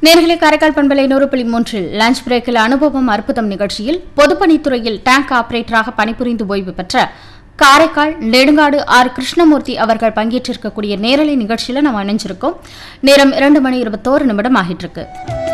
நேர்களை காரைக்கால் பண்பலை நூறு புள்ளி மூன்றில் லஞ்ச் பிரேக்கில் அனுபவம் அற்புதம் நிகழ்ச்சியில் பொதுப்பணித்துறையில் டேங்க் ஆபரேட்டராக பணிபுரிந்து ஓய்வு பெற்ற காரைக்கால் நெடுங்காடு ஆர் கிருஷ்ணமூர்த்தி அவர்கள் பங்கேற்றிருக்கக்கூடிய நேரலை நிகழ்ச்சியில் நம்ம இணைஞ்சிருக்கோம் நேரம் இரண்டு மணி இருபத்தோரு நிமிடம் ஆகிட்டு இருக்கு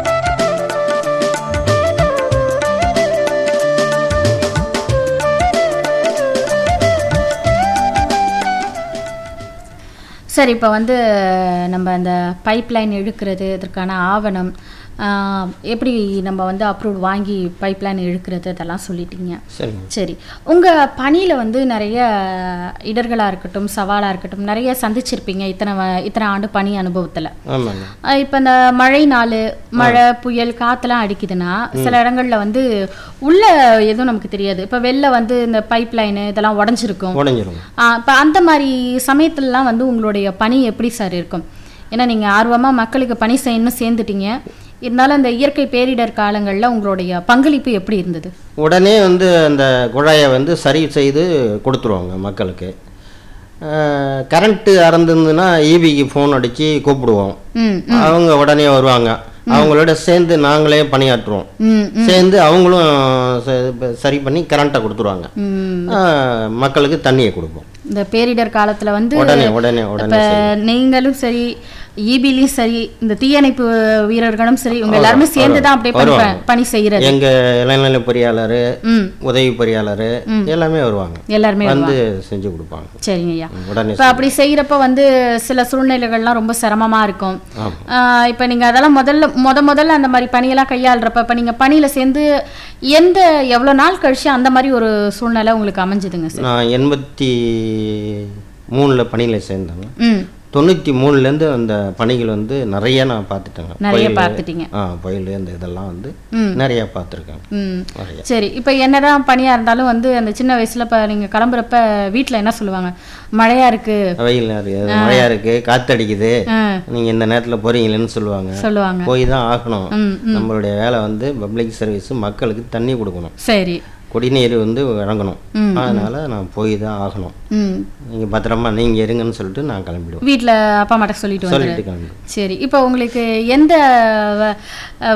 சரி இப்போ வந்து நம்ம அந்த பைப் லைன் இழுக்கிறது இதற்கான ஆவணம் ஆஹ், எப்படி நம்ம வந்து அப்ரூவ் வாங்கி பைப் லைன் இழுக்கிறது இதெல்லாம் சொல்லிட்டீங்க சரிங்க சரி உங்கள் பணியில் வந்து நிறைய இடர்களாக இருக்கட்டும் சவாலாக இருக்கட்டும் நிறைய சந்திச்சிருப்பீங்க இத்தனை வ- இத்தனை ஆண்டு பணி அனுபவத்தில் ஆமாங்க இப்போ இந்த மழை நாள் மழை புயல் காத்தெல்லாம் அடிக்குதுன்னா சில இடங்கள்ல வந்து உள்ள எதுவும் நமக்கு தெரியாது இப்போ வெளில வந்து இந்த பைப் லைனு இதெல்லாம் உடஞ்சிருக்கும் உடஞ்சிரும் இப்போ அந்த மாதிரி சமயத்துலலாம் வந்து உங்களுடைய பணி எப்படி சார் இருக்கும் ஏன்னா நீங்கள் ஆர்வமாக மக்களுக்கு பணி செய்யணும்னு சேர்ந்துட்டீங்க இருந்தாலும் அந்த இயற்கை பேரிடர் காலங்களில் உங்களுடைய பங்களிப்பு எப்படி இருந்தது உடனே வந்து அந்த குழாயை வந்து சரி செய்து கொடுத்துருவாங்க மக்களுக்கு கரண்ட்டு அறந்துருந்துன்னா ஈபிக்கு ஃபோன் அடித்து கூப்பிடுவோம் ம் அவங்க உடனே வருவாங்க அவங்களோட சேர்ந்து நாங்களே பணியாற்றுவோம் ம் சேர்ந்து அவங்களும் ச- சரி பண்ணி கரண்ட்டை கொடுத்துருவாங்க ம். ஆஹ், மக்களுக்கு தண்ணியை கொடுப்போம் இந்த பேரிடர் காலத்துல வந்து உடனே உடனே உடனே இப்ப நீங்களும் சரி ஈபிலையும் சரி இந்த தீயணைப்பு வீரர்களும் சரி இவங்க எல்லாருமே சேர்ந்து தான் அப்படியே பணி வருவாங்க. பணி செய்யறது எங்க இளநிலை பொறியாளர் ம் உதவி பொறியாளர் எல்லாமே வருவாங்க எல்லாருமே வந்து செஞ்சு கொடுப்பாங்க சரிங்க ஐயா உடனே இப்போ அப்படி செய்யறப்ப வந்து சில சூழ்நிலைகள்லாம் ரொம்ப சிரமமா இருக்கும் ஆமா. ஆஹ் இப்ப நீங்க அதெல்லாம் முதல்ல முத முதல்ல அந்த மாதிரி பணியெல்லாம் கையாளுறப்ப இப்ப நீங்க பணியில சேர்ந்து எந்த எவ்வளவு நாள் கழிச்சு அந்த மாதிரி ஒரு சூழ்நிலை உங்களுக்கு அமைஞ்சுதுங்க சார் நான் எண்பத்தி மூணில் பணியில் சேர்ந்தேங்க ம் தொண்ணூற்றி மூணுலேருந்து அந்த பணிகள் வந்து நிறைய நான் பார்த்துட்டேங்க நிறைய புயல், பார்த்துட்டீங்க ஆ புயல் இந்த இதெல்லாம் வந்து ம். நிறைய பார்த்துருக்கேன் ம் நிறைய சரி இப்போ என்னதான் பணியா இருந்தாலும் வந்து அந்த சின்ன வயசுல இப்போ நீங்க கிளம்புறப்ப வீட்ல என்ன சொல்லுவாங்க மழையா இருக்கு வெயில் இருக்குது மழையா இருக்கு காத்தடிக்குது ஆ, நீங்கள் இந்த நேரத்தில் போறீங்களேன்னு சொல்லுவாங்க சொல்லுவாங்க போய் தான் ஆகணும் ம் நம்மளுடைய வேலை வந்து பப்ளிக் சர்வீஸ் மக்களுக்கு தண்ணி கொடுக்கணும் சரி குடிநீர் வந்து வழங்கணும் ம், அதனால நான் போய் தான் ஆகணும் ம் நீங்கள் பத்திரமா நீங்கள் இருங்கன்னு சொல்லிட்டு நான் கிளம்பிடுவேன் வீட்ல அப்பா அம்மாட்ட சொல்லிட்டு வந்து சொல்லிட்டு கிளம்பிடுவேன் சரி இப்போ உங்களுக்கு எந்த வ-